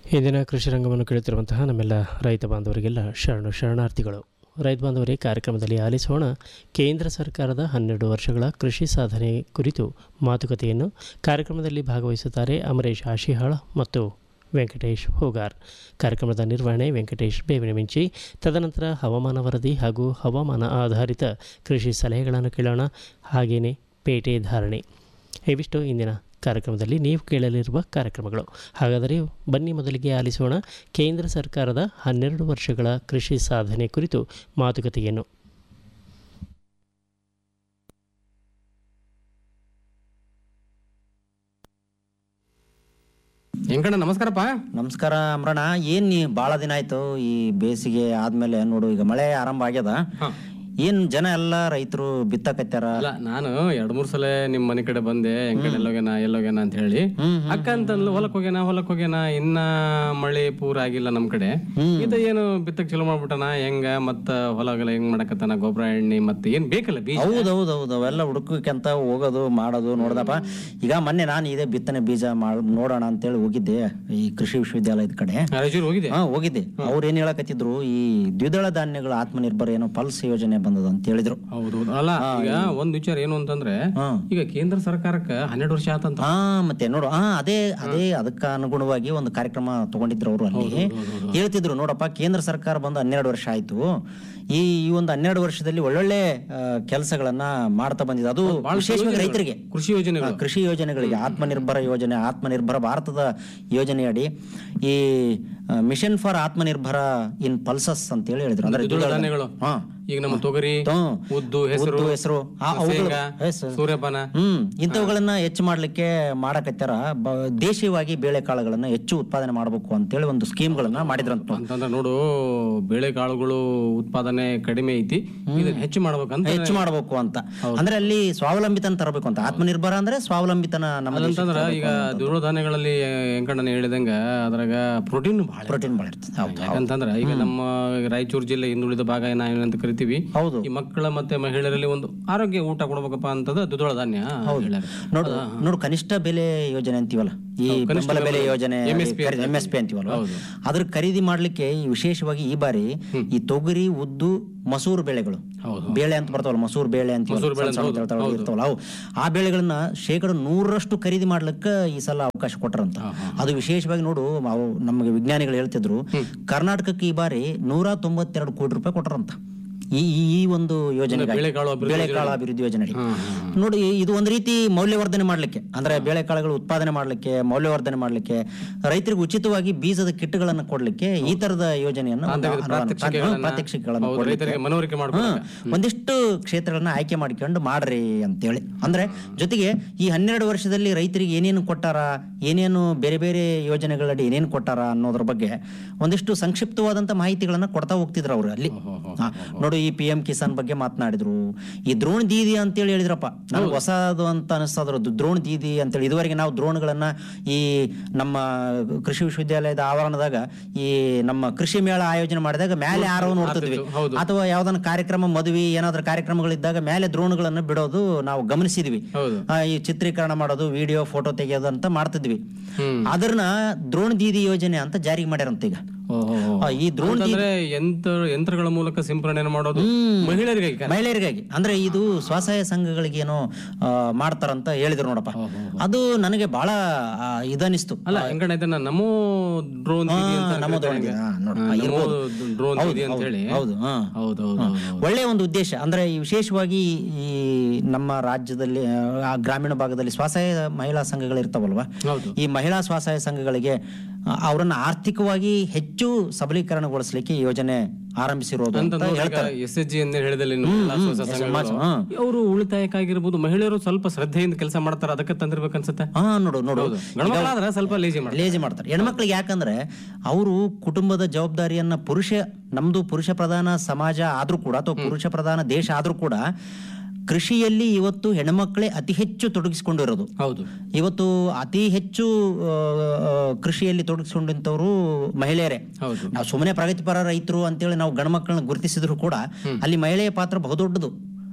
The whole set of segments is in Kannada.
ಇಂದಿನ ಕೃಷಿ ರಂಗವನ್ನು ಕೇಳುತ್ತಿರುವಂತಹ ನಮ್ಮೆಲ್ಲ ರೈತ ಬಾಂಧವರಿಗೆಲ್ಲ ಶರಣು ಶರಣಾರ್ಥಿಗಳು ರೈತ ಬಾಂಧವರೇ ಕಾರ್ಯಕ್ರಮದಲ್ಲಿ ಆಲಿಸೋಣ ಕೇಂದ್ರ ಸರ್ಕಾರದ ಹನ್ನೆರಡು ವರ್ಷಗಳ ಕೃಷಿ ಸಾಧನೆ ಕುರಿತು ಮಾತುಕತೆಯನ್ನು ಕಾರ್ಯಕ್ರಮದಲ್ಲಿ ಭಾಗವಹಿಸುತ್ತಾರೆ ಅಮರೇಶ್ ಆಶಿಹಾಳ ಮತ್ತು ವೆಂಕಟೇಶ್ ಹೋಗಾರ್ ಕಾರ್ಯಕ್ರಮದ ನಿರ್ವಹಣೆ ವೆಂಕಟೇಶ್ ಬೇವಿನ ಮಿಂಚಿ ತದನಂತರ ಹವಾಮಾನ ವರದಿ ಹಾಗೂ ಹವಾಮಾನ ಆಧಾರಿತ ಕೃಷಿ ಸಲಹೆಗಳನ್ನು ಕೇಳೋಣ ಹಾಗೆಯೇ ಪೇಟೆ ಧಾರಣೆ ಇವಿಷ್ಟು ಇಂದಿನ ಕಾರ್ಯಕ್ರಮದಲ್ಲಿ ನೀವು ಕೇಳಲಿರುವ ಕಾರ್ಯಕ್ರಮಗಳು ಹಾಗಾದರೆ ಬನ್ನಿ ಮೊದಲಿಗೆ ಆಲಿಸೋಣ ಕೇಂದ್ರ ಸರ್ಕಾರದ ಹನ್ನೆರಡು ವರ್ಷಗಳ ಕೃಷಿ ಸಾಧನೆ ಕುರಿತು ಮಾತುಕತೆಯನ್ನು ಹೆಂಕಣ್ಣ ನಮಸ್ಕಾರಪ್ಪ ನಮಸ್ಕಾರ ಅಮ್ರಣ ಏನ್ ನೀ ಭಾಳ ದಿನ ಆಯ್ತು ಈ ಬೇಸಿಗೆ ಆದ್ಮೇಲೆ ನೋಡು ಈಗ ಮಳೆ ಆರಂಭ ಆಗ್ಯದ ಹಾ. ಏನ್ ಜನ ಎಲ್ಲ ರೈತರು ಬಿತ್ತಕತ್ಯಾರ ಅಲ್ಲ ನಾನು ಎರಡ್ ಮೂರ್ ಸಲ ನಿಮ್ ಮನೆ ಕಡೆ ಬಂದೆ ಹೆಂಕಣ್ಣ ಎಲ್ಲೋಗ್ಯಾನ ಎಲ್ಲೋಗ್ಯಾನ ಅಂತ ಹೇಳಿ ಅಕ್ಕ ಅಂತಂದ್ಲು ಹೊಲಕ್ ಹೋಗ್ಯಾನ ಹೊಲಕ್ ಹೋಗ್ಯಾನ ಇನ್ನ ಮಳೆ ಪೂರ ಆಗಿಲ್ಲ ನಮ್ ಕಡೆ ಇದ ಏನು ಬಿತ್ತಕ್ ಚಲೋ ಮಾಡ್ಬಿಟ್ಟನ ಹೆಂಗ ಮತ್ತ ಹೊಲಗೆಲ್ಲ ಹೆಂಗ್ ಮಾಡಕತ್ತಾನ ಗೊಬ್ಬರ ಎಣ್ಣೆ ಮತ್ತೆ ಏನ್ ಬೇಕಲ್ಲ ಬೀಜ ಹೌದೌದೌದು ಅವೆಲ್ಲ ಹುಡುಕಂತ ಹೋಗೋದು ಮಾಡೋದು ನೋಡ್ದಪ್ಪ ಈಗ ಮೊನ್ನೆ ನಾನು ಇದೇ ಬಿತ್ತನೆ ಬೀಜ ಮಾಡ್ ನೋಡೋಣ ಅಂತೇಳಿ ಹೋಗಿದ್ದೆ ಈ ಕೃಷಿ ವಿಶ್ವವಿದ್ಯಾಲಯದ ಕಡೆ ರಾಯಚೂರು ಹೋಗಿದೆ ಹಾ ಹೋಗಿದ್ದೆ ಅವ್ರು ಏನ್ ಹೇಳಕತ್ತಿದ್ರು ಈ ದ್ವಿದಳ ಧಾನ್ಯಗಳ ಆತ್ಮನಿರ್ಭರ ಏನೋ ಪಲ್ಸ್ ಯೋಜನೆ ಬಂದದ ಅಂತ ಹೇಳಿದ್ರು ಹೌದು ಅಲ್ಲ ಈಗ ಒಂದ್ ವಿಚಾರ ಏನು ಅಂತಂದ್ರೆ ಹಾ. ಈಗ ಕೇಂದ್ರ ಸರ್ಕಾರಕ್ಕ ಹನ್ನೆರಡು ವರ್ಷ ಆತಂತ ಹಾ ಮತ್ತೆ ನೋಡು ಹಾ ಅದೇ ಅದೇ ಅದಕ್ಕ ಅನುಗುಣವಾಗಿ ಒಂದು ಕಾರ್ಯಕ್ರಮ ತಗೊಂಡಿದ್ರು ಅವರು ಅಲ್ಲಿ ಹೇಳ್ತಿದ್ರು ನೋಡಪ್ಪ ಕೇಂದ್ರ ಸರ್ಕಾರ ಬಂದು ಹನ್ನೆರಡು ವರ್ಷ ಆಯ್ತು ಈ ಈ ಒಂದು ಹನ್ನೆರಡು ವರ್ಷದಲ್ಲಿ ಒಳ್ಳೊಳ್ಳೆ ಕೆಲಸಗಳನ್ನ ಮಾಡ್ತಾ ಬಂದಿದೆ ಅದು ವಿಶೇಷವಾಗಿ ರೈತರಿಗೆ ಕೃಷಿ ಯೋಜನೆಗಳು ಆ, ಕೃಷಿ ಯೋಜನೆಗಳಿಗೆ ಆತ್ಮನಿರ್ಭರ ಯೋಜನೆ ಆತ್ಮನಿರ್ಭರ ಭಾರತದ ಯೋಜನೆಯಡಿ ಈ mission for Atmanirbhar in pulses ಅಂತ ಹೇಳಿ ಹೇಳಿದ್ರು ಅಂದ್ರೆ ದ್ವಿದಳ ಧಾನ್ಯಗಳು ಹಾ ಈಗ ನಮ್ಮ ತೊಗರಿ ಹ್ಮ್. ಉದ್ದು ಹೆಸರು ಉದ್ದು, ಹೆಸರು ಆ, ಅವುಗಳು- ಶೇಂಗಾ, ಹೆಸರು. ಸೂರ್ಯಪಾನ ಹ್ಮ್ ಇಂಥವುಗಳನ್ನ ಹೆಚ್ಚು ಮಾಡ್ಲಿಕ್ಕೆ ಮಾಡಕತ್ತಾರ ಬ- ದೇಶೀಯವಾಗಿ ಬೇಳೆಕಾಳುಗಳನ್ನ ಹೆಚ್ಚು ಉತ್ಪಾದನೆ ಮಾಡಬೇಕು ಅಂತೇಳಿ ಒಂದು ಸ್ಕೀಮ್ಗಳನ್ನ ಮಾಡಿದ್ರಂತ ಅಂತಂದ್ರೆ ನೋಡು ಬೇಳೆಕಾಳುಗಳು ಉತ್ಪಾದನೆ ಕಡಿಮೆ ಐತಿ ಇದನ್ನ ಹೆಚ್ಚು ಮಾಡ್ಬೇಕಂತ ಹೆಚ್ಚು ಮಾಡಬೇಕು ಅಂತ ಅಂದ್ರೆ ಅಲ್ಲಿ ಸ್ವಾವಲಂಬಿತನ ತರಬೇಕು ಅಂತ ಆತ್ಮನಿರ್ಭರ ಅಂದ್ರೆ ಸ್ವಾವಲಂಬಿತನ ನಮ್ಮ ಅದಂತಂದ್ರ ಈಗ ದ್ವಿದಳ ಧಾನ್ಯಗಳಲ್ಲಿ ಹೆಂಕಣ್ಣನ ಹೇಳಿದಂಗ ಅದ್ರಾಗ ಪ್ರೋಟೀನ್ ಬಹಳ ಪ್ರೋಟೀನ್ ಭಾಳ ಇರ್ತದೆ ಹೌದು ಯಾಕಂತಂದ್ರ ಈಗ ನಮ್ಮ ರಾಯಚೂರು ಜಿಲ್ಲೆ ಹಿಂದುಳಿದ ಭಾಗ ನಾವು ಏನಂತ ಕರಿತೀವಿ ಹೌದು ಈ ಮಕ್ಕಳ ಮತ್ತೆ ಮಹಿಳೆಯರಲ್ಲಿ ಒಂದು ಆರೋಗ್ಯ ಊಟ ಕೊಡ್ಬೇಕಪ್ಪ ಅಂತದ ದ್ವಿದಳ ಧಾನ್ಯ ಹೇಳ್ಯಾರ. ನೋಡು ನೋಡು ಕನಿಷ್ಠ ಬೆಲೆ ಯೋಜನೆ ಅಂತೀವಲ್ಲ ಈ ಬೆಂಬಲ ಬೆಲೆ ಯೋಜನೆ ಎಂ ಎಸ್ ಪಿ ಅಂತೀವಲ್ಲ ಅದ್ರ ಖರೀದಿ ಮಾಡ್ಲಿಕ್ಕೆ ಈ ವಿಶೇಷವಾಗಿ ಈ ಬಾರಿ ಈ ತೊಗರಿ ಉದ್ದು ಮಸೂರು ಬೆಳೆಗಳು ಹೌದು. ಬೇಳೆ ಅಂತ ಬರ್ತಾವಲ್ಲ ಮಸೂರು ಬೇಳೆ ಅಂತ ಇರ್ತಾವಲ್ಲ ಅವು ಆ ಬೆಳೆಗಳನ್ನ ಶೇಕಡ ನೂರರಷ್ಟು ಖರೀದಿ ಮಾಡ್ಲಿಕ್ಕೆ ಈ ಸಲ ಅವಕಾಶ ಕೊಟ್ಟರಂತ ಅದು ವಿಶೇಷವಾಗಿ ನೋಡು ಅವು ನಮಗೆ ವಿಜ್ಞಾನಿಗಳು ಹೇಳ್ತಿದ್ರು ಕರ್ನಾಟಕಕ್ಕೆ ಈ ಬಾರಿ ನೂರ ತೊಂಬತ್ತೆರಡು ಕೋಟಿ ರೂಪಾಯಿ ಕೊಟ್ಟರಂತ ಈ ಈ- ಈ ಒಂದು ಯೋಜನೆ ಬೇಳೆಕಾಳು ಅಭಿವೃದ್ಧಿ ಬೇಳೆಕಾಳು ಅಭಿವೃದ್ಧಿ ಯೋಜನೆ ನೋಡಿ ಇದು ಒಂದು ರೀತಿ ಮೌಲ್ಯವರ್ಧನೆ ಮಾಡ್ಲಿಕ್ಕೆ ಅಂದ್ರೆ ಬೇಳೆಕಾಳುಗಳು ಉತ್ಪಾದನೆ ಮಾಡ್ಲಿಕ್ಕೆ ಮೌಲ್ಯವರ್ಧನೆ ಮಾಡ್ಲಿಕ್ಕೆ ರೈತರಿಗೆ ಉಚಿತವಾಗಿ ಬೀಜದ ಕಿಟ್ಗಳನ್ನು ಕೊಡ್ಲಿಕ್ಕೆ ಈ ತರದ ಯೋಜನೆಯನ್ನು ಒಂದು ಅನುದಾನ- ಪ್ರಾತ್ಯಕ್ಷಿಕೆಗಳನ್ನ- ಪ್ರಾತ್ಯಕ್ಷಿಕೆಗಳನ್ನು ಹೌದು, ಕೊಡ್ಲಿಕ್ಕೆ. ರೈತರಿಗೆ ಮನವರಿಕೆ ಮಾಡ್ಕೊಳಕ. ಹ್ಮ್. ಒಂದಿಷ್ಟು ಕ್ಷೇತ್ರಗಳನ್ನ ಆಯ್ಕೆ ಮಾಡ್ಕೊಂಡು ಮಾಡ್ರಿ ಅಂತೇಳಿ ಅಂದ್ರೆ ಜೊತೆಗೆ ಈ ಹನ್ನೆರಡು ವರ್ಷದಲ್ಲಿ ರೈತರಿಗೆ ಏನೇನು ಕೊಟ್ಟಾರ ಏನೇನು ಬೇರೆ ಬೇರೆ ಯೋಜನೆಗಳಡಿ ಏನೇನು ಕೊಟ್ಟಾರ ಅನ್ನೋದ್ರ ಬಗ್ಗೆ ಒಂದಿಷ್ಟು ಸಂಕ್ಷಿಪ್ತವಾದಂತ ಮಾಹಿತಿಗಳನ್ನ ಕೊಡ್ತಾ ಹೋಗ್ತಿದ್ರು ಅವ್ರು ಅಲ್ಲಿ ಹಾ. ನೋಡು ಈ ಪಿ ಎಂ ಕಿಸಾನ್ ಬಗ್ಗೆ ಮಾತನಾಡಿದ್ರು ಈ ದ್ರೋಣ್ ದೀದಿ ಅಂತೇಳಿ ಹೇಳಿದ್ರಪ್ಪ ನನಗೆ ಹೊಸದು ಅಂತ ಅನಿಸ್ತದ್ರು ದ್ರೋಣ್ ದೀದಿ ಅಂತೇಳಿ ಇದುವರೆಗೆ ನಾವು ದ್ರೋಣ್ಗಳನ್ನ ಈ ನಮ್ಮ ಕೃಷಿ ವಿಶ್ವವಿದ್ಯಾಲಯದ ಆವರಣದಾಗ ಈ ನಮ್ಮ ಕೃಷಿ ಮೇಳ ಆಯೋಜನೆ ಮಾಡಿದಾಗ ಮೇಲೆ ಯಾರೋ ನೋಡ್ತಿದ್ವಿ ಹೌದು. ಅಥವಾ ಯಾವ್ದನ್ನ ಕಾರ್ಯಕ್ರಮ ಮದುವೆ ಏನಾದ್ರೂ ಕಾರ್ಯಕ್ರಮಗಳಿದ್ದಾಗ ಮೇಲೆ ದ್ರೋಣ್ಗಳನ್ನು ಬಿಡೋದು ನಾವು ಗಮನಿಸಿದ್ವಿ ಹೌದು. ಆ, ಈ ಚಿತ್ರೀಕರಣ ಮಾಡೋದು ವಿಡಿಯೋ ಫೋಟೋ ತೆಗೆಯೋದು ಅಂತ ಮಾಡ್ತಿದ್ವಿ ಹ್ಮ್. ಅದನ್ನ ದ್ರೋಣ್ ದೀದಿ ಯೋಜನೆ ಅಂತ ಜಾರಿಗೆ ಮಾಡ್ಯಾರಂತ ಈಗ ಆ, ಈ ದ್ರೋಣ್ ದೀದಿ ಅಂತಂದ್ರೆ ಯಂತ್ರ ಯಂತ್ರಗಳ ಮೂಲಕ ಸಿಂಪರಣೆ ಮಾಡೋದು ಮಹಿಳೆಯರಿಗೆ ಮಹಿಳೆಯರಿಗಾಗಿ ಅಂದ್ರೆ ಇದು ಸ್ವಸಹಾಯ ಸಂಘಗಳಿಗೆ ಏನೋ ಆ, ಮಾಡ್ತಾರಂತ ಹೇಳಿದ್ರು ನೋಡಪ್ಪ ಅದು ನನಗೆ ಬಹಳ ಆ, ಇದನಿಸ್ತು ಅಲ್ಲ ಹೆಂಗಣ್ಣ ಇದನ್ನ ನಮೋ ಡ್ರೋನ್ ದೀದಿ ಅಂತ ನಮೋ ದ್ರೋಣ್ ಕರೀತಾರೆ. ದೀದಿ, ಹಾ, ನೋಡು, ಹಾ, ನಮೋ ಇರ್ಬೋದು. ಡ್ರೋನ್ ಹೌದು, ದೀದಿ ಅಂತ ಹೇಳಿ ಹೌದು ಹಾ ಹೌದು ಹೌದು ಹೌದು. ಒಳ್ಳೆಯ ಒಂದು ಉದ್ದೇಶ ಅಂದ್ರೆ ಈ ವಿಶೇಷವಾಗಿ ಈ ನಮ್ಮ ರಾಜ್ಯದಲ್ಲಿ ಆ, ಗ್ರಾಮೀಣ ಭಾಗದಲ್ಲಿ ಸ್ವಸಹಾಯ ಮಹಿಳಾ ಸಂಘಗಳು ಇರ್ತಾವಲ್ವಾ ಹೌದು ಈ ಮಹಿಳಾ ಸ್ವಸಹಾಯ ಸಂಘಗಳಿಗೆ ಆ, ಅವರನ್ನ ಆರ್ಥಿಕವಾಗಿ ಹೆಚ್ಚು ಸಬಲೀಕರಣಗೊಳಿಸಲಿಕ್ಕೆ ಈ ಯೋಜನೆ ಆರಂಭಿಸಿರೋದು ಅಂತ ಅಂತ ಹೇಳ್ತಾರೆ ಎಸ್ ಎಚ್ ಜಿ ಅಂತ ಹೇಳಿದಲ್ಲಿ ಹಾ. ಅವರು ಉಳಿತಾಯಕ್ಕಾಗಿರ್ಬೋದು ಮಹಿಳೆಯರು ಸ್ವಲ್ಪ ಶ್ರದ್ಧೆಯಿಂದ ಕೆಲಸ ಮಾಡ್ತಾರೆ ಅದಕ್ಕೆ ತಂದಿರ್ಬೇಕನ್ಸುತ್ತೆ ಹಾ ನೋಡು ನೋಡು ಗಣಮಕ್ಕಳಾದ್ರೆ ಸ್ವಲ್ಪ ಲೇಜಿ ಮಾಡ್ತಾರೆ ಲೇಜಿ ಮಾಡ್ತಾರೆ ಹೆಣ್ಮಕ್ಳಿಗೆ ಯಾಕಂದ್ರೆ ಅವರು ಕುಟುಂಬದ ಜವಾಬ್ದಾರಿಯನ್ನ ಪುರುಷ ನಮ್ದು ಪುರುಷ ಪ್ರಧಾನ ಸಮಾಜ ಆದ್ರೂ ಕೂಡ ಅಥವಾ ಪುರುಷ ಪ್ರಧಾನ ದೇಶ ಆದ್ರೂ ಕೂಡ ಕೃಷಿಯಲ್ಲಿ ಇವತ್ತು ಹೆಣ್ಮಕ್ಳೇ ಅತಿ ಹೆಚ್ಚು ತೊಡಗಿಸಿಕೊಂಡಿರೋದು ಹೌದು ಇವತ್ತು ಅತಿ ಹೆಚ್ಚು ಆ, ಆ, ಕೃಷಿಯಲ್ಲಿ ತೊಡಗಿಸಿಕೊಂಡಂತವರು ಮಹಿಳೆಯರೇ ಹೌದು ನಾವು ಸುಮ್ಮನೆ ಪ್ರಗತಿಪರ ರೈತರು ಅಂತೇಳಿ ನಾವು ಗಂಡ್ಮಕ್ಳನ್ನ ಗುರುತಿಸಿದ್ರು ಕೂಡ ಅಲ್ಲಿ ಮಹಿಳೆಯ ಪಾತ್ರ ಬಹುದೊಡ್ಡದು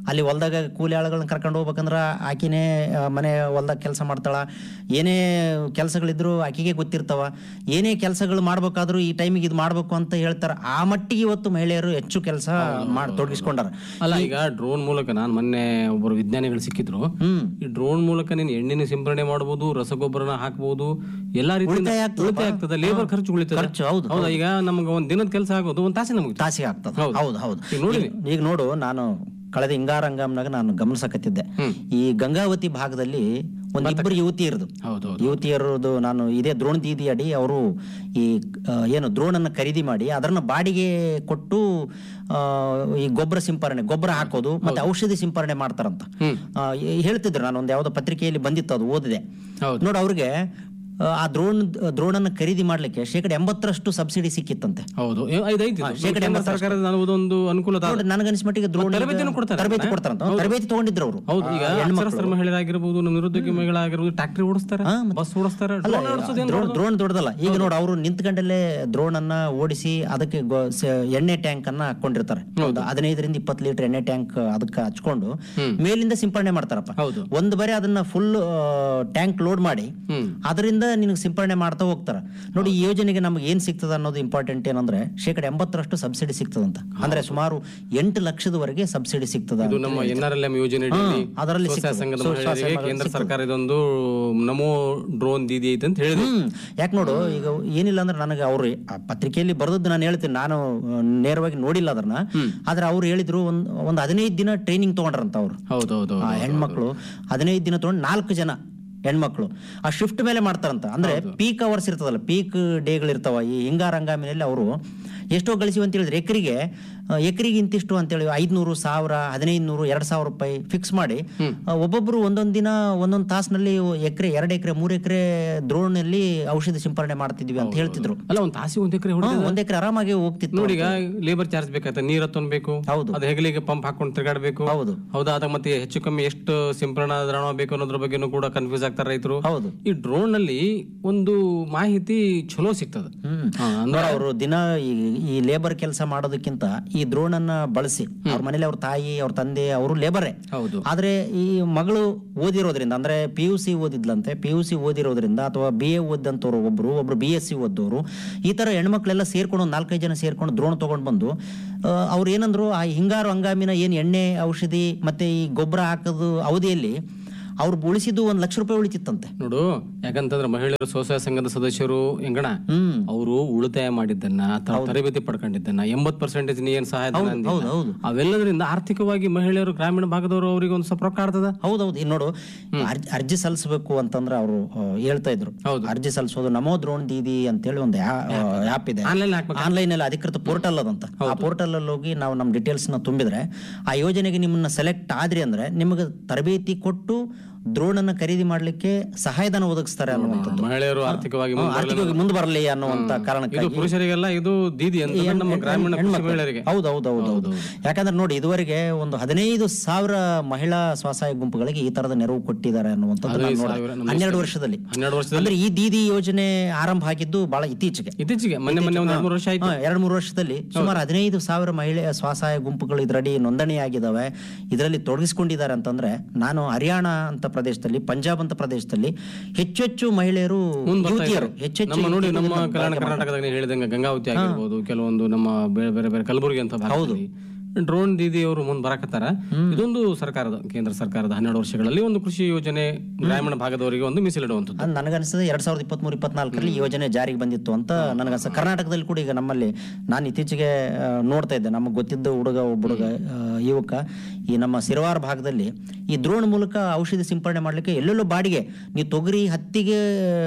ಅಲ್ಲಿ ಹೊಲ್ದಾಗ ಕೂಲಿ ಆಳುಗಳನ್ನ ಕರ್ಕೊಂಡು ಹೋಗ್ಬೇಕಂದ್ರ ಆಕಿನೇ ಆ, ಮನೆ ಹೊಲ್ದಾಗ ಕೆಲಸ ಮಾಡ್ತಾಳ ಏನೇ ಕೆಲಸಗಳಿದ್ರು ಆಕಿಗೆ ಗೊತ್ತಿರ್ತಾವ ಏನೇ ಕೆಲಸಗಳು ಮಾಡ್ಬೇಕಾದ್ರೂ ಈ ಟೈಮಿಗೆ ಇದು ಮಾಡ್ಬೇಕು ಅಂತ ಹೇಳ್ತಾರ ಆ ಮಟ್ಟಿಗೆ ಇವತ್ತು ಮಹಿಳೆಯರು ಹೆಚ್ಚು ಕೆಲಸ ಮಾಡಿ ತೊಡಗಿಸ್ಕೊಂಡಾರ ಅಲ್ಲ ಈಗ ಡ್ರೋನ್ ಮೂಲಕ ನಾನು ಮೊನ್ನೆ ಒಬ್ಬರು ವಿಜ್ಞಾನಿಗಳು ಸಿಕ್ಕಿದ್ರು ಹ್ಮ್ ಈ ಡ್ರೋನ್ ಮೂಲಕ ನೀನು ಎಣ್ಣೆನ ಸಿಂಪರಣೆ ಮಾಡಬಹುದು ರಸಗೊಬ್ಬರನ ಹಾಕಬಹುದು ಎಲ್ಲಾ ರೀತಿಯಿಂದ ಉಳಿತಾಯ ಆಗ್ತದಪ್ಪ. ಉಳಿತಾಯ ಆಗ್ತದೆ ಲೇಬರ್ ಖರ್ಚು ಉಳಿತದೆ ಖರ್ಚು, ಹೌದು, ಹೌದಾ ಈಗ ನಮ್ಗೆ ಒಂದ್ ದಿನದ ಕೆಲಸ ಆಗೋದು ಒಂದ್ ತಾಸೆ ನಮ್ಗೆ ತಾಸಿಗೆ ಆಗ್ತದ ಹೌದು. ಹೌದು ಹೌದು ಈಗ ನೋಡಿ ಈಗ- ಈಗ ನೋಡು ನಾನು ಕಳೆದ ಹಿಂಗಾರಂಗಂನಾಗ ನಾನು ಗಮನಿಸಕತ್ತಿದ್ದೆ ಈ ಗಂಗಾವತಿ ಭಾಗದಲ್ಲಿ ಒಂದಿಬ್ಬರು ಯುವತಿ ಇರೋದು ಹೌದು ಯುವತಿಯರದು ನಾನು ಇದೇ ದ್ರೋಣ ದೀದಿ ಅಡಿ ಅವರು ಈ ಆ, ಏನು ದ್ರೋಣನ್ನ ಖರೀದಿ ಮಾಡಿ ಅದನ್ನ ಬಾಡಿಗೆ ಕೊಟ್ಟು ಆ, ಈ ಗೊಬ್ಬರ ಸಿಂಪರಣೆ ಗೊಬ್ಬರ ಹಾಕೋದು ಮತ್ತೆ ಔಷಧಿ ಸಿಂಪರಣೆ ಮಾಡ್ತಾರಂತ ಆ, ಈ- ಹೇಳ್ತಿದ್ರು ನಾನು ಒಂದು ಯಾವ್ದೋ ಪತ್ರಿಕೆಯಲ್ಲಿ ಬಂದಿತ್ತು ಅದು ಓದಿದೆ ಹೌದು. ನೋಡಿ ಅವ್ರಿಗೆ ಆ, ಆ ದ್ರೋಣ ದ್ರೋಣನ್ನ ಖರೀದಿ ಮಾಡ್ಲಿಕ್ಕೆ ಶೇಕಡ ಎಂಬತ್ತರಷ್ಟು ಸಬ್ಸಿಡಿ ಸಿಕ್ಕಿತ್ತಂತೆ ಹೌದು ಏ- ಐದು ಐತಿ ಇದು. ಶೇಕಡ ಕೇಂದ್ರ ಎಂಬತ್ತರಷ್ಟು. ಸರ್ಕಾರದ ನಾನು ಒಂದು ಅನುಕೂಲ ನೋಡಿ ನನಗನ್ಸ್ ಮಟ್ಟಿಗೆ ದ್ರೋಣ ತರಬೇತಿನೂ ಕೊಡ್ತಾರೆ ತರಬೇತಿ ಕೊಡ್ತಾರಂತ ತರಬೇತಿ ತಗೊಂಡಿದ್ರು ಅವರು ಹೌದು ಈಗ ಅಕ್ಷರಸ್ಥ ಮಹಿಳೆಯರಾಗಿರ್ಬೋದು ನಮ್ಮ ನಿರುದ್ಯೋಗಿ ಮಹಿಳೆಯರಾಗಿರ್ಬೋದು ಟ್ಯಾಕ್ಟ್ರಿ ಓಡಿಸ್ತಾರ ಬಸ್ ಓಡಿಸ್ತಾರ ಡ್ರೋನ್ ಓಡಿಸೋದು ಏನ್ ದ್ರೋಣ್ ದ್ರೋಣ್ ದೊಡ್ಡದಲ್ಲ ಈಗ ನೋಡಿ ಅವರು ನಿಂತ್ಕೊಂಡಲ್ಲೇ ದ್ರೋಣ್ ಅನ್ನ ಓಡಿಸಿ ಅದಕ್ಕೆ ಗೊ- ಸ- ಎಣ್ಣೆ ಟ್ಯಾಂಕ್ ಅನ್ನ ಹಾಕೊಂಡಿರ್ತಾರೆ ಒಂದು ಹದಿನೈದರಿಂದ ಇಪ್ಪತ್ತು ಲೀಟರ್ ಎಣ್ಣೆ ಟ್ಯಾಂಕ್ ಅದಕ್ಕೆ ಹಚ್ಕೊಂಡು ಮೇಲಿಂದ ಸಿಂಪರಣೆ ಮಾಡ್ತಾರಪ್ಪ ಹೌದು. ಒಂದು ಬಾರಿ ಅದನ್ನ ಫುಲ್ ಟ್ಯಾಂಕ್ ಲೋಡ್ ಮಾಡಿ ಹ್ಮ್ ಅದರಿಂದ ನಿನಗೆ ಸಿಂಪರಣೆ ಮಾಡ್ತಾ ಹೋಗ್ತಾರ ನೋಡಿ ಈ ಯೋಜನೆಗೆ ನಮ್ಗೆ ಏನ್ ಸಿಗ್ತದ ಅನ್ನೋದು ಇಂಪಾರ್ಟೆಂಟ್ ಏನಂದ್ರೆ ಶೇಕಡ ಎಂಬತ್ತರಷ್ಟು ಸಬ್ಸಿಡಿ ಸಿಗ್ತದಂತ ಅಂದ್ರೆ ಸುಮಾರು ಎಂಟು ಲಕ್ಷದವರೆಗೆ ಸಬ್ಸಿಡಿ ಸಿಗ್ತದ ಇದು ನಮ್ಮ ಎನ್ ಆರ್ ಎಲ್ ಎಂ ಯೋಜನೆ ಅಡಿಯಲ್ಲಿ ಅದರಲ್ಲಿ ಸ್ವಸಹಾಯ ಸಿಗ್ತದೆ. ಸಂಘದ ಸ್ವಸಹಾಯ ಮಹಿಳೆಯರಿಗೆ ಸಂಘದಲ್ಲಿ ಕೇಂದ್ರ ಸರ್ಕಾರ ಇದೊಂದು ನಮೋ ಡ್ರೋನ್ ದೀದಿ ಐತೆ ಅಂತ ಹೇಳಿದ್ರು ಹ್ಮ್ ಯಾಕೆ ನೋಡು ಈಗ ಏನಿಲ್ಲ ಅಂದ್ರೆ ನನಗೆ ಅವ್ರು ಆ ಪತ್ರಿಕೆಯಲ್ಲಿ ಬರೆದದ್ದು ನಾನು ಹೇಳ್ತೀನಿ ನಾನು ಆ, ನೇರವಾಗಿ ನೋಡಿಲ್ಲ ಅದನ್ನ ಆದ್ರೆ ಅವ್ರು ಹೇಳಿದ್ರು ಒಂದ್ ಒಂದ್ ಹದಿನೈದು ದಿನ ಟ್ರೈನಿಂಗ್ ತಗೊಂಡ್ರಂತ ಅವ್ರು ಹೌದು ಹೌದು ಆ ಹೆಣ್ಮಕ್ಳು ಹದಿನೈದು ದಿನ ತಗೊಂಡು ನಾಲ್ಕು ಜನ ಹೆಣ್ಮಕ್ಳು ಆ ಶಿಫ್ಟ್ ಮೇಲೆ ಮಾಡ್ತಾರಂತ ಅಂದ್ರೆ ಪೀಕ್ ಅವರ್ಸ್ ಇರ್ತದಲ್ಲ ಪೀಕ್ ಡೇಗಳು ಇರ್ತಾವ ಈ ಹಿಂಗಾರ ಹಂಗಾಮಿನಲ್ಲಿ ಅವರು ಎಷ್ಟೋ ಗಳಿಸಿವಿ ಅಂತ ಹೇಳಿದ್ರೆ ಎಕರಿಗೆ ಎಕರಿಗೆ ಇಂತಿಷ್ಟು ಅಂತೇಳಿ ಐದ್ನೂರು ಸಾವಿರ ಹದಿನೈದು ನೂರು ಎರಡ್ ಸಾವಿರ ರೂಪಾಯಿ ಫಿಕ್ಸ್ ಮಾಡಿ ಆ, ಒಬ್ಬೊಬ್ರು ಒಂದೊಂದ್ ದಿನ ಒಂದೊಂದ್ ತಾಸಿನಲ್ಲಿ ಎಕರೆ ಎರಡು ಎಕರೆ ಮೂರು ಎಕರೆ ದ್ರೋಣಲ್ಲಿ ಔಷಧಿ ಸಿಂಪರಣೆ ಮಾಡ್ತಿದ್ವಿ ಅಂತ ಹೇಳ್ತಿದ್ರು ಅಲ್ಲ ಒಂದ್ ತಾಸಿ ಒಂದ್ ಎಕರೆ ಹಾ, ಒಂದ್ ಎಕರೆ ಆರಾಮಾಗಿ ಹೋಗ್ತಿತ್ತು ನೋಡಿ ಈಗ ಲೇಬರ್ ಚಾರ್ಜ್ ಬೇಕಾಯ್ತ ನೀರ್ ಬೇಕು ಹೌದು. ಅದು ಹೆಗಲಿಗೆ ಪಂಪ್ ಹಾಕೊಂಡು ತಿರ್ಗಾಡ್ಬೇಕು ಹೌದು ಹೌದಾ ಅದ ಮತ್ತೆ ಹೆಚ್ಚು ಕಮ್ಮಿ ಎಷ್ಟು ಸಿಂಪರಣಾ ದ್ರಾವಣ ಬೇಕು ಅನ್ನೋದ್ರ ಬಗ್ಗೆನೂ ಕೂಡ ಕನ್ಫ್ಯೂಸ್ ಆಗ್ತಾರೆ ರೈತರು ಹೌದು ಈ ಡ್ರೋನ್ ನಲ್ಲಿ ಒಂದು ಮಾಹಿತಿ ಚಲೋ ಸಿಗ್ತದ ಹ್ಮ್ ಹಾ, ಅಂದ್ರೆ ಅವರು ದಿನ ಈ ಈ ಲೇಬರ್ ಕೆಲಸ ಮಾಡೋದಕ್ಕಿಂತ ಈ ದ್ರೋಣ್ ಅನ್ನ ಬಳಸಿ ಅವ್ರ ಮನೇಲಿ ಅವ್ರ ತಾಯಿ ಅವ್ರ ತಂದೆ ಅವರು ಲೇಬರೇ ಹೌದು ಆದ್ರೆ ಈ ಮಗಳು ಓದಿರೋದ್ರಿಂದ ಅಂದ್ರೆ ಪಿ ಯು ಸಿ ಓದಿದ್ಲಂತೆ ಪಿ ಯು ಸಿ ಓದಿರೋದ್ರಿಂದ ಅಥವಾ ಬಿ ಎ ಓದಂತವ್ರು ಒಬ್ರು ಒಬ್ರು ಬಿ ಎಸ್ ಸಿ ಓದೋರು ಈ ತರ ಹೆಣ್ಮಕ್ಳೆಲ್ಲ ಸೇರ್ಕೊಂಡು ಒಂದ್ ನಾಲ್ಕೈದು ಜನ ಸೇರ್ಕೊಂಡು ದ್ರೋಣ ತಗೊಂಡ್ ಬಂದು ಆ, ಅವ್ರು ಏನಂದ್ರು ಆ ಹಿಂಗಾರು ಹಂಗಾಮಿನ ಏನ್ ಎಣ್ಣೆ ಔಷಧಿ ಮತ್ತೆ ಈ ಗೊಬ್ಬರ ಹಾಕೋದು ಅವಧಿಯಲ್ಲಿ ಅವ್ರು ಉಳಿಸಿದ್ದು ಒಂದ್ ಲಕ್ಷ ರೂಪಾಯಿ ಉಳಿತಿತ್ತಂತೆ ನೋಡು ಯಾಕಂತಂದ್ರೆ ಮಹಿಳೆಯರು ಸ್ವಸಹಾಯ ಸಂಘದ ಸದಸ್ಯರು ಹೆಂಗಣ ಹ್ಮ್ ಅವರು ಉಳಿತಾಯ ಮಾಡಿದ್ದನ್ನ ಅಥವಾ ತರಬೇತಿ ಪಡ್ಕೊಂಡಿದ್ದನ್ನ ಎಂಬತ್ ಪರ್ಸೆಂಟೇಜ್ ನೀ ಏನ್ ಸಹಾಯ ಧನ ಅಂದಿಲ್ಲ. ಹೌದು ಹೌದು ಅವೆಲ್ಲದರಿಂದ ಆರ್ಥಿಕವಾಗಿ ಮಹಿಳೆಯರು ಗ್ರಾಮೀಣ ಭಾಗದವರು ಅವರಿಗೆ ಒಂದು ಸ್ವಲ್ಪ ರೊಕ್ಕ ಆಡ್ತದ ಹೌದೌದು ಈಗ ನೋಡು ಅರ್ಜಿ ಅರ್ಜಿ ಸಲ್ಲಿಸಬೇಕು ಅಂತಂದ್ರೆ ಅವರು ಹೇಳ್ತಾ ಇದ್ರು ಹೌದು. ಅರ್ಜಿ ಸಲ್ಲಿಸೋದು ನಮೋ ದ್ರೋಣ್ ದೀದಿ ಅಂತೇಳಿ ಒಂದು ಆ್ಯಪ್ ಇದೆ ಆನ್ಲೈನ್ ಹಾಕ್ಬೇಕು ಆನ್ಲೈನ್ ಅಲ್ಲಿ ಅಧಿಕೃತ ಪೋರ್ಟಲ್ ಅದಂತ ಆ ಪೋರ್ಟಲ್ ಅಲ್ಲಿ ಹೋಗಿ ನಾವು ನಮ್ಮ ಡೀಟೇಲ್ಸ್ ನ ತುಂಬಿದ್ರೆ ಆ ಯೋಜನೆಗೆ ನಿಮ್ಮನ್ನ ಸೆಲೆಕ್ಟ್ ಆದ್ರಿ ಅಂದ್ರೆ ನಿಮಗೆ ತರಬೇತಿ ಕೊಟ್ಟು ದ್ರೋಣನ್ನ ಖರೀದಿ ಮಾಡ್ಲಿಕ್ಕೆ ಸಹಾಯಧನ ಒದಗಿಸ್ತಾರೆ ಅನ್ನುವಂಥದ್ದು ಮಹಿಳೆಯರು ಆರ್ಥಿಕವಾಗಿ ಮುಂದೆ ಬರಲಿ ಆರ್ಥಿಕವಾಗಿ ಮುಂದೆ ಬರಲಿ ಅನ್ನುವಂತ ಇದು ಕಾರಣಕ್ಕಾಗಿ ಪುರುಷರಿಗೆಲ್ಲ ಇದು ದೀದಿ ಅಂತ ನಮ್ಮ ಗ್ರಾಮೀಣ ಕೃಷಿ ಮಹಿಳೆಯರಿಗೆ ಹೌದು ಹೌದು ಹೌದು ಹೌದು ಯಾಕಂದ್ರೆ ನೋಡಿ ಇದುವರೆಗೆ ಒಂದು ಹದಿನೈದು ಸಾವಿರ ಮಹಿಳಾ ಸ್ವಸಹಾಯ ಗುಂಪುಗಳಿಗೆ ಈ ತರದ ನೆರವು ಕೊಟ್ಟಿದ್ದಾರೆ ಅನ್ನುವಂಥದ್ದು ನಾನು ನೋಡಿದೆ. ಸಾವಿರ ನಮ್ಮ ಹನ್ನೆರಡು ವರ್ಷದಲ್ಲಿ ಹನ್ನೆರಡು ವರ್ಷದಲ್ಲಿ ಅಂದ್ರೆ ಈ ದೀದಿ ಯೋಜನೆ ಆರಂಭ ಆಗಿದ್ದು ಬಹಳ ಇತ್ತೀಚೆಗೆ ಇತ್ತೀಚೆಗೆ ಮೊನ್ನೆ ಮೊನ್ನೆ ಒಂದ್ ಎರಡು ಮೂರು ವರ್ಷ ಆಯ್ತು ಹಾ, ಎರಡ್ ಮೂರು ವರ್ಷದಲ್ಲಿ ಸುಮಾರು ಹದಿನೈದು ಸಾವಿರ ಮಹಿಳೆ ಸ್ವಸಹಾಯ ಗುಂಪುಗಳು ಇದರಡಿ ನೋಂದಣಿಯಾಗಿದ್ದಾವೆ ಇದರಲ್ಲಿ ತೊಡಗಿಸಿಕೊಂಡಿದ್ದಾರೆ ಅಂತಂದ್ರೆ ನಾನು ಹರಿಯಾಣ ಅಂತ ಪ್ರದೇಶದಲ್ಲಿ ಪಂಜಾಬ್ ಅಂತ ಪ್ರದೇಶದಲ್ಲಿ ಹೆಚ್ಚು ಹೆಚ್ಚು ಮಹಿಳೆಯರು ಯುವತಿಯರು ಹೆಚ್ಚೆಚ್ಚು ನಮ್ಮ ನೋಡಿ ನಮ್ಮ ಯುವತಿಯರು ಕಲ್ಯಾಣ ಕರ್ನಾಟಕದಾಗ ನೀವು ಹೇಳಿದಂಗೆ ಗಂಗಾವತಿ ಆಗಿರ್ಬೋದು ಕೆಲವೊಂದು ನಮ್ಮ ಬೇರೆ ಬೇರೆ ಬೇರೆ ಕಲಬುರಗಿ ಅಂತ ಭಾಗದಲ್ಲಿ ಡ್ರೋನ್ ದೀದಿ ಅವರು ಮುಂದೆ ಬರಕತ್ತಾರ ಇದೊಂದು ಸರ್ಕಾರದ ಕೇಂದ್ರ ಸರ್ಕಾರದ ಹನ್ನೆರಡು ವರ್ಷಗಳಲ್ಲಿ ಒಂದು ಕೃಷಿ ಯೋಜನೆ ಗ್ರಾಮೀಣ ಭಾಗದವರಿಗೆ ಒಂದು ಮೀಸಲಿಡುವಂಥದ್ದು ಅದು ನನಗನ್ಸುತ್ತೆ ಎರಡ್ ಸಾವಿರದ ಇಪ್ಪತ್ಮೂರು ಇಪ್ಪತ್ನಾಲ್ಕರಲ್ಲಿ ಈ ಯೋಜನೆ ಜಾರಿಗೆ ಬಂದಿತ್ತು ಅಂತ ನನಗನ್ಸ ಕರ್ನಾಟಕದಲ್ಲಿ ಕೂಡ ಈಗ ನಮ್ಮಲ್ಲಿ ನಾನು ಇತ್ತೀಚೆಗೆ ಆ, ನೋಡ್ತಾ ಇದ್ದೆ ನಮಗೆ ಗೊತ್ತಿದ್ದ ಹುಡುಗ ಒಬ್ಬ ಹುಡುಗ ಆ, ಯುವಕ ಈ ನಮ್ಮ ಸಿರವಾರ ಭಾಗದಲ್ಲಿ ಈ ದ್ರೋಣ ಮೂಲಕ ಔಷಧಿ ಸಿಂಪಡಣೆ ಮಾಡ್ಲಿಕ್ಕೆ ಎಲ್ಲೆಲ್ಲೋ ಬಾಡಿಗೆ ನೀವು ತೊಗರಿ ಹತ್ತಿಗೆ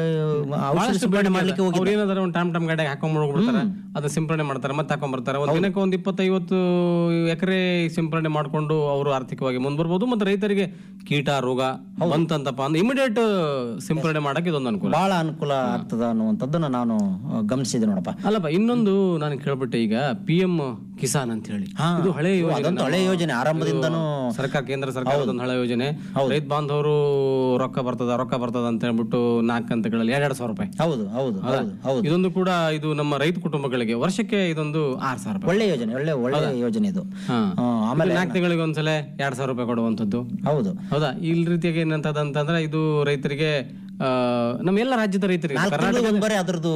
ಆ, ಔಷಧಿ ಸಿಂಪಡಣೆ ಮಾಡ್ಲಿಕ್ಕೆ ಹೋಗಿ ಅವ್ರು ಏನಾದ್ರು ಒಂದು ಟಮ್ ಟಮ್ ಗಾಡಿಗೆ ಹಾಕೊಂಡ್ ಹೋಗ್ಬಿಡ್ತಾರೆ ಅದನ್ನ ಸಿಂಪರಣೆ ಮಾಡ್ತಾರೆ ಮತ್ತೆ ಹಾಕೊಂಡ್ ಬರ್ತಾರೆ ಒಂದ್ ದಿನಕ್ಕೆ ಒಂದ್ ಇಪ್ಪತ್ತೈವತ್ತು ಎಕರೆ ಸಿಂಪರಣೆ ಮಾಡ್ಕೊಂಡು ಅವರು ಆರ್ಥಿಕವಾಗಿ ಮುಂದ್ ಬರ್ಬೋದು ಮತ್ತೆ ರೈತರಿಗೆ ಕೀಟ ರೋಗ ಬಂತಂತಪ್ಪ ಅಂದ್ರೆ ಇಮಿಡಿಯೇಟ್ ಸಿಂಪರಣೆ ಮಾಡಕ್ಕೆ ಇದೊಂದು ಅನುಕೂಲ ಬಹಳ ಅನುಕೂಲ ಆಗ್ತದ ಅನ್ನುವಂಥದ್ದನ್ನ ನಾನು ಆ, ಗಮನಿಸಿದೆ ನೋಡಪ್ಪ ಅಲ್ಲಪ್ಪ ಇನ್ನೊಂದು ನಾನು ಕೇಳ್ಬಿಟ್ಟೆ ಈಗ ಪಿ ಎಂ ಕಿಸಾನ್ ಅಂತ ಹೇಳಿ ಹಾ. ಇದು ಹಳೆ ಯೋಜನೆ ಅದಂತೂ ಹಳೆ ಯೋಜನೆ ಆರಂಭದಿಂದ ಕೂಡನು ಸರ್ಕಾರ ಕೇಂದ್ರ ಸರ್ಕಾರದ ಒಂದು ಹಳೆ ಯೋಜನೆ ರೈತ ಬಾಂಧವರು ರೊಕ್ಕ ಬರ್ತದ ರೊಕ್ಕ ಬರ್ತದ ಅಂತ ಹೇಳ್ಬಿಟ್ಟು ನಾಲ್ಕು ಕಂತುಗಳಲ್ಲಿ ಎರಡ್ ಸಾವಿರ ರೂಪಾಯಿ ಹೌದು ಹೌದು ಹೌದು ಹೌದು ಇದೊಂದು ಕೂಡ ಇದು ನಮ್ಮ ರೈತ ಕುಟುಂಬಗಳಿಗೆ ವರ್ಷಕ್ಕೆ ಇದೊಂದು ಆರ್ ಸಾವಿರ ರೂಪಾಯಿ ಒಳ್ಳೆ ಯೋಜನೆ ಒಳ್ಳೆ ಒಳ್ಳೆ ಯೋಜನೆ ಇದು ಹಾ. ಆ, ಆಮೇಲೆ ನಾಲ್ಕು ತಿಂಗಳಿಗೆ ಒಂದ್ಸಲ ಎರಡ್ ಸಾವಿರ ರೂಪಾಯಿ ಕೊಡುವಂತದ್ದು ಹೌದು ಹೌದಾ ಈ ರೀತಿಯಾಗಿ ಏನಂತದಂತಂದ್ರೆ ಇದು ರೈತರಿಗೆ ಆ, ನಮ್ಮ ಎಲ್ಲ ರಾಜ್ಯದ ರೈತರಿಗೆ ನಾಲ್ಕು ತಿಂಗಳಿಗೆ ಒಂದ್ ಬಾರಿ ಅದ್ರದ್ದು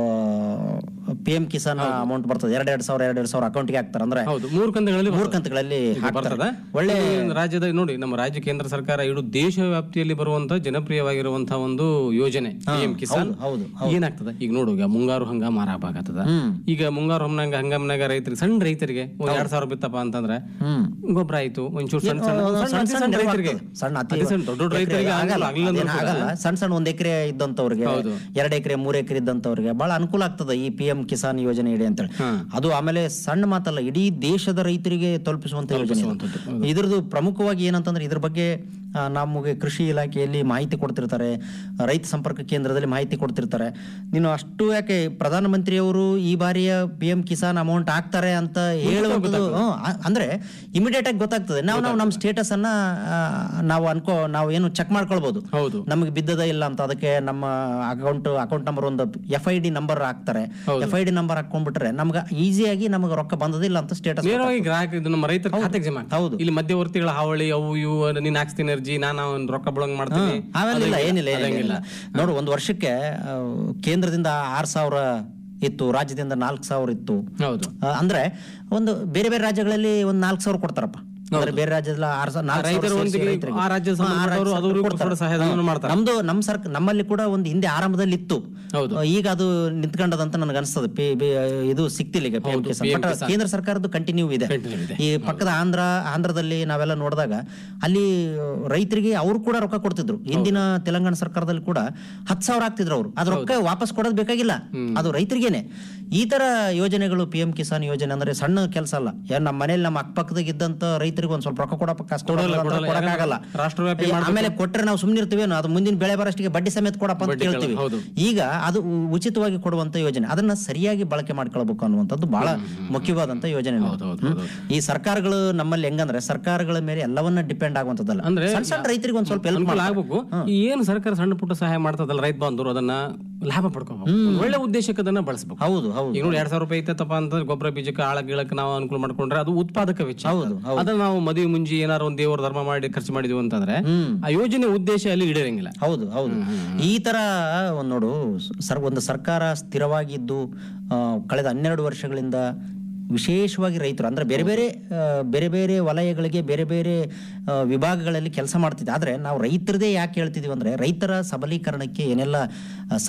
ಪಿ ಎಂ ಕಿಸಾನ್ ಅಮೌಂಟ್ ಬರ್ತದೆ ಎರಡ್ ಎರಡ್ ಸಾವಿರ ಎರಡ್ ಎರಡ್ ಸಾವಿರ ಅಕೌಂಟ್ಗೆ ಹಾಕ್ತಾರೆ ಅಂದ್ರೆ ಹೌದು ಮೂರು ಕಂತುಗಳಲ್ಲಿ ಮೂರ್ ಕಂತುಗಳಲ್ಲಿ ಹಾಕ್ತಾರೆ ಬರ್ತದ ಒಳ್ಳೆ ಒಳ್ಳೆ ರಾಜ್ಯದ ನೋಡಿ ನಮ್ಮ ರಾಜ್ಯ ಕೇಂದ್ರ ಸರ್ಕಾರ ಇಡೀ ದೇಶ ವ್ಯಾಪ್ತಿಯಲ್ಲಿ ಬರುವಂತ ಜನಪ್ರಿಯವಾಗಿರುವಂತಹ ಒಂದು ಯೋಜನೆ ಪಿಎಂ ಕಿಸಾನ್ ಹೌದು ಏನಾಗ್ತದ ಈಗ ನೋಡು ಈಗ ಮುಂಗಾರು ಹಂಗಾಮ ಆರಾಪಾಗತ್ತದ ಹ್ಮ್ ಈಗ ಮುಂಗಾರು ಹಂಗ ಹಂಗಾಮ್ನಾಗ ರೈತರಿಗೆ ಸಣ್ಣ ರೈತರಿಗೆ ಒಂದ್ ಎರಡ್ ಸಾವಿರ ಬಿತ್ತಪ್ಪ ಅಂತಂದ್ರೆ ಹ್ಮ್ ಗೊಬ್ಬರ ಆಯ್ತು ಒಂಚೂರು ಸಣ್ಣ ಸಣ್ಣ ಸಣ್ಣ ಸಣ್ಣ ಸಣ್ಣ ಸಣ್ಣ ನೆರವು ರೈತರಿಗೆ ಆಗ್ತದೆ. ಸಣ್ಣ ಅತಿ ಅತಿ ಸಣ್ಣ ದೊಡ್ಡ ದೊಡ್ಡ ರೈತರಿಗೆ ಆಗಲ್ಲ ಆಗ್ಲಿಲ್ಲ ಅಂದ್ರೂ ಅದೇನ್ ಕೂಡ. ಆಗಲ್ಲ ಸಣ್ಣ ಸಣ್ಣ ಒಂದ್ ಎಕರೆ ಇದ್ದಂತವ್ರಿಗೆ ಹೌದು. ಎರಡ್ ಎಕರೆ ಮೂರ್ ಎಕರೆ ಇದ್ದಂತವ್ರಿಗೆ ಬಹಳ ಅನುಕೂಲ ಆಗ್ತದೆ ಈ ಪಿ ಎಂ ಕಿಸಾನ್ ಯೋಜನೆ ಇಡಿ ಅಂತೇಳಿ ಹಾ. ಅದು ಆಮೇಲೆ ಸಣ್ಣ ಮಾತಲ್ಲ ಇಡೀ ದೇಶದ ರೈತರಿಗೆ ತಲುಪಿಸುವಂತ ಯೋಜನೆ ಇದು. ತಲುಪಿಸುವಂಥದ್ದು. ಇದ್ರದ್ದು ಪ್ರಮುಖವಾಗಿ ಏನಂತಂದ್ರೆ ಇದ್ರ ಬಗ್ಗೆ ಆ, ನಮಗೆ ಕೃಷಿ ಇಲಾಖೆಯಲ್ಲಿ ಮಾಹಿತಿ ಕೊಡ್ತಿರ್ತಾರೆ ರೈತ ಸಂಪರ್ಕ ಕೇಂದ್ರದಲ್ಲಿ ಮಾಹಿತಿ ಕೊಡ್ತಿರ್ತಾರೆ ನೀನು ಅಷ್ಟು ಯಾಕೆ ಪ್ರಧಾನಮಂತ್ರಿಯವರು ಈ ಬಾರಿಯ ಪಿ ಎಂ ಕಿಸಾನ್ ಅಮೌಂಟ್ ಹಾಕ್ತಾರೆ ಅಂತ ಹೇಳುವಂಥದ್ದು ಹ್ಮ್, ಆ- ಅಂದ್ರೆ ಇಮಿಡಿಯೇಟ್ ಆಗಿ ಗೊತ್ತಾಗ್ತದೆ ನಾವು ನಾವು ನಮ್ಮ ಸ್ಟೇಟಸ್ ಅನ್ನ ಆ, ನಾವು ಅನ್ಕೋ ನಾವು ಏನು ಚೆಕ್ ಮಾಡ್ಕೊಳ್ಬಹುದು ಹೌದು ನಮಗೆ ಬಿದ್ದದ ಇಲ್ಲ ಅಂತ ಅದಕ್ಕೆ ನಮ್ಮ ಅಕೌಂಟ್ ಅಕೌಂಟ್ ನಂಬರ್ ಒಂದು ಎಫ್ ಐ ಡಿ ನಂಬರ್ ಹಾಕ್ತಾರೆ ಎಫ್ ಐ ಡಿ ನಂಬರ್ ಹಾಕೊಂಡ್ಬಿಟ್ರೆ ನಮ್ಗೆ ಈಸಿಯಾಗಿ ನಮಗೆ ರೊಕ್ಕ ಬಂದದಿಲ್ಲ ಅಂತ ಸ್ಟೇಟಸ್ ನೇರವಾಗಿ ಗ್ರಾಹಕ ಇದು ನಮ್ಮ ರೈತರ ಖಾತೆಗೆ ಜಮಾ ಆಗ್ತದೆ. ಹೌದು. ಇಲ್ಲಿ ಮಧ್ಯವರ್ತಿಗಳ ಹಾವಳಿ ಅವು ಇವು ನೀನ್ ಹಾಕ್ಸ್ತೀನಿ ಅರ್ಜಿ ನಾನು ಅವ್ನ್ ರೊಕ್ಕ ಬಳಂಗ್ ಮಾಡ್ತೀನಿ ಆಮೇಲೆ ಇಲ್ಲ ಏನಿಲ್ಲ ಏನಿಲ್ಲ ನೋಡು ಒಂದು ವರ್ಷಕ್ಕೆ ಆ, ಕೇಂದ್ರದಿಂದ ಆರ್ ಸಾವಿರ ಇತ್ತು ರಾಜ್ಯದಿಂದ ನಾಲ್ಕು ಸಾವಿರ ಇತ್ತು ಹೌದು ಆ, ಅಂದ್ರೆ ಒಂದು ಬೇರೆ ಬೇರೆ ರಾಜ್ಯಗಳಲ್ಲಿ ಒಂದು ನಾಲ್ಕು ಸಾವಿರ ಕೊಡ್ತಾರಪ್ಪ ಅಂದ್ರೆ ಬೇರೆ ರಾಜ್ಯದಲ್ಲಿ ಆರ್ ಸಾವಿರ ನಾಲ್ಕು ಸಾವಿರ ರೈತರ ಸೇರ್ಸಿ ಒಂದಿಗೆ ರೈತರಿಗೆ. ಆ ರಾಜ್ಯದ ಹಾ, ಆ ಸಂಬಂಧಪಟ್ಟವರು ರಾಜ್ಯ ಅದವ್ರಿಗೂ ಕೊಡ್ತಾರೆ. ಕೂಡ ಸಹಾಯಧನವನ್ನು ಮಾಡ್ತಾರೆ ನಮ್ದು ನಮ್ಮ ಸರ್ಕ ನಮ್ಮಲ್ಲಿ ಕೂಡ ಒಂದು ಹಿಂದೆ ಆರಂಭದಲ್ಲಿ ಇತ್ತು ಹೌದು. ಆ, ಈಗ ಅದು ನಿಂತ್ಕೊಂಡದಂತ ನನಗೆ ಅನಿಸ್ತದೆ ಪಿ- ಬಿ- ಇದು ಸಿಕ್ತಿಲ್ಲ ಈಗ PM ಕಿಸಾನ್. PM ಬಟ್ ಕೇಂದ್ರ ಸರ್ಕಾರದ್ದು ಕಂಟಿನ್ಯೂ ಇದೆ Continue ಇದೆ. ಈ ಪಕ್ಕದ ಆಂಧ್ರ ಆಂಧ್ರದಲ್ಲಿ ನಾವೆಲ್ಲ ನೋಡಿದಾಗ ಅಲ್ಲಿ ರೈತರಿಗೆ ಅವರು ಕೂಡ ರೊಕ್ಕ ಕೊಡ್ತಿದ್ರು ಹಿಂದಿನ ತೆಲಂಗಾಣ ಸರ್ಕಾರದಲ್ಲಿ ಕೂಡ ಹತ್ತು ಸಾವಿರ ಆಗ್ತಿದ್ರು ಅವರು ಅದ್ ರೊಕ್ಕ ವಾಪಸ್ ಕೊಡೋದು ಬೇಕಾಗಿಲ್ಲ ಅದು ರೈತರಿಗೇನೆ ಈ ತರ ಯೋಜನೆಗಳು ಪಿ ಎಂ ಕಿಸಾನ್ ಯೋಜನೆ ಅಂದ್ರೆ ಸಣ್ಣ ಕೆಲಸ ಅಲ್ಲ ಏನ್ ನಮ್ಮ ಮನೇಲಿ ನಮ್ಮ ಅಕ್ಕಪಕ್ಕದಾಗ ಇದ್ದಂತ ರೈತರಿಗೆ ಒಂದ್ ಸ್ವಲ್ಪ ರೊಕ್ಕ ಕೊಡಪ್ಪ ಕಷ್ಟ ಕೊಡಕ್ಕಾಗಲ್ಲ ರಾಷ್ಟ್ರವ್ಯಾಪಿ ಆಮೇಲೆ ಕೊಟ್ಟರೆ ನಾವು ಸುಮ್ಮನೆ ಇರ್ತೀವಿ ಅದು ಮುಂದಿನ ಬೆಳೆ ಬರೋಷ್ಟಿಗೆ ಬಡ್ಡಿ ಸಮೇತ ಕೊಡಪ್ಪ ಅಂತ ಕೇಳ್ತೀವಿ ಹೌದು. ಈಗ ಅದು ಉ- ಉಚಿತವಾಗಿ ಕೊಡುವಂತ ಯೋಜನೆ ಅದನ್ನ ಸರಿಯಾಗಿ ಬಳಕೆ ಮಾಡ್ಕೊಳ್ಬೇಕು ಅನ್ನುವಂಥದ್ದು ಬಹಳ ಮುಖ್ಯವಾದಂತ ಯೋಜನೆ ನೋಡಿ. ಹೌದು, ಹೌದು, ಹೌದು. ಈ ಸರ್ಕಾರಗಳು ನಮ್ಮಲ್ಲಿ ಹೆಂಗಂದ್ರೆ ಸರ್ಕಾರಗಳ ಮೇಲೆ ಎಲ್ಲವನ್ನ ಡಿಪೆಂಡ್ ಆಗುವಂತದ್ದಲ್ಲ ಅಂದ್ರೆ ಸಣ್ಣ ಸಣ್ಣ ರೈತರಿಗೆ ಒಂದ್ ಸ್ವಲ್ಪ ಹೆಲ್ಪ್ ಅನುಕೂಲ ಆಗ್ಬೇಕು ಈ ಏನು ಸರ್ಕಾರ ಸಣ್ಣ ಪುಟ್ಟ ಸಹಾಯ ಮಾಡ್ತದಲ್ಲ ರೈತ ಬಾಂಧವರು ಅದನ್ನ ಲಾಭ ಪಡ್ಕೋಬೇಕು ಒಳ್ಳೆ ಉದ್ದೇಶಕ್ಕೆ ಅದನ್ನ ಬಳಸಬೇಕು ಹೌದು ಹೌದು ಈಗ ನೋಡಿ ಎರಡ್ ಸಾವಿರ ರೂಪಾಯಿ ಐತಪ್ಪ ಅಂತ ಗೊಬ್ಬರ ಬೀಜಕ್ಕೆ ಆಳ ಗೀಳಕ್ಕೆ ನಾವು ಅನುಕೂಲ ಮಾಡ್ಕೊಂಡ್ರೆ ಅದು ಉತ್ಪಾದಕ ವೆಚ್ಚ ಹೌದು, ಅದನ್ನ ನಾವು ಮದುವೆ ಮುಂಜಿ ಏನಾರು ಒಂದು ದೇವರ ಧರ್ಮ ಮಾಡಿ ಖರ್ಚು ಮಾಡಿದ್ವಿ ಅಂತಂದ್ರೆ ಹ್ಮ್ ಆ ಯೋಜನೆ ಉದ್ದೇಶ ಅಲ್ಲಿ ಈಡೇರಂಗಿಲ್ಲ ಹೌದು ಹೌದು ಈ ತರ ಒಂದ್ ನೋಡು ಸರ್ ಒಂದು ಸರ್ಕಾರ ಸ್ಥಿರವಾಗಿದ್ದು ಆ, ಕಳೆದ ಹನ್ನೆರಡು ವರ್ಷಗಳಿಂದ ವಿಶೇಷವಾಗಿ ರೈತರು ಅಂದ್ರೆ ಬೇರೆ ಬೇರೆ ಆ, ಬೇರೆ ಬೇರೆ ವಲಯಗಳಿಗೆ ಬೇರೆ ಬೇರೆ ಆ, ವಿಭಾಗಗಳಲ್ಲಿ ಕೆಲಸ ಮಾಡ್ತಿದ್ದೆ ಆದ್ರೆ ನಾವು ರೈತರದೇ ಯಾಕೆ ಹೇಳ್ತಿದೀವಿ ಅಂದ್ರೆ ರೈತರ ಸಬಲೀಕರಣಕ್ಕೆ ಏನೆಲ್ಲ ಆ,